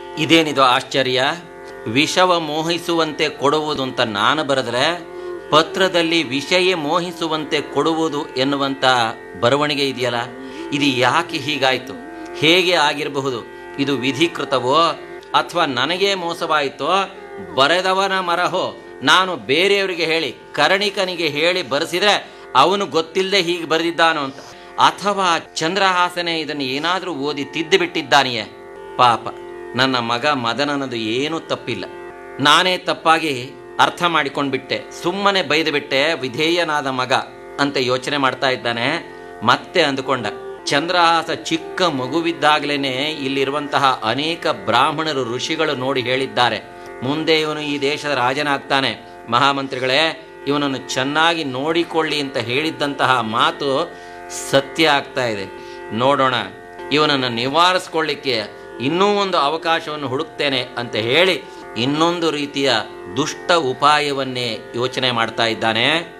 ಇದೇನಿದು ಆಶ್ಚರ್ಯ ವಿಷವ ಮೋಹಿಸುವಂತೆ ಕೊಡುವುದು ಅಂತ ನಾನು ಬರೆದ್ರೆ ಪತ್ರದಲ್ಲಿ ವಿಷಯ ಮೋಹಿಸುವಂತೆ ಕೊಡುವುದು ಎನ್ನುವಂತ ಬರವಣಿಗೆ ಇದೆಯಲ್ಲ ಇದು ಯಾಕೆ ಹೀಗಾಯ್ತು ಹೇಗೆ ಆಗಿರಬಹುದು ಇದು ವಿಧಿಕೃತವೋ ಅಥವಾ ನನಗೇ ಮೋಸವಾಯಿತೋ ಬರೆದವನ ಮರಹೋ ನಾನು ಬೇರೆಯವರಿಗೆ ಹೇಳಿ ಕರ್ಣಿಕನಿಗೆ ಹೇಳಿ ಬರೆಸಿದ್ರೆ ಅವನು ಗೊತ್ತಿಲ್ಲದೆ ಹೀಗೆ ಬರೆದಿದ್ದಾನೋ ಅಂತ ಅಥವಾ ಚಂದ್ರಹಾಸನೆ ಇದನ್ನು ಏನಾದರೂ ಓದಿ ತಿದ್ದು ಬಿಟ್ಟಿದ್ದಾನೆಯೇ ಪಾಪ ನನ್ನ ಮಗ ಮದನನದು ಏನೂ ತಪ್ಪಿಲ್ಲ ನಾನೇ ತಪ್ಪಾಗಿ ಅರ್ಥ ಮಾಡಿಕೊಂಡ್ಬಿಟ್ಟೆ ಸುಮ್ಮನೆ ಬೈದು ಬಿಟ್ಟೆ ವಿಧೇಯನಾದ ಮಗ ಅಂತ ಯೋಚನೆ ಮಾಡ್ತಾ ಇದ್ದಾನೆ ಮತ್ತೆ ಅಂದುಕೊಂಡ ಚಂದ್ರಹಾಸ ಚಿಕ್ಕ ಮಗುವಿದ್ದಾಗಲೇ ಇಲ್ಲಿರುವಂತಹ ಅನೇಕ ಬ್ರಾಹ್ಮಣರು ಋಷಿಗಳು ನೋಡಿ ಹೇಳಿದ್ದಾರೆ ಮುಂದೆ ಇವನು ಈ ದೇಶದ ರಾಜನಾಗ್ತಾನೆ ಮಹಾಮಂತ್ರಿಗಳೇ ಇವನನ್ನು ಚೆನ್ನಾಗಿ ನೋಡಿಕೊಳ್ಳಿ ಅಂತ ಹೇಳಿದ್ದಂತಹ ಮಾತು ಸತ್ಯ ಆಗ್ತಾ ಇದೆ ನೋಡೋಣ ಇವನನ್ನು ನಿವಾರಿಸ್ಕೊಳ್ಳಿಕ್ಕೆ ಇನ್ನೂ ಒಂದು ಅವಕಾಶವನ್ನು ಹುಡುಕ್ತೇನೆ ಅಂತ ಹೇಳಿ ಇನ್ನೊಂದು ರೀತಿಯ ದುಷ್ಟ ಉಪಾಯವನ್ನೇ ಯೋಚನೆ ಮಾಡ್ತಾ ಇದ್ದಾನೆ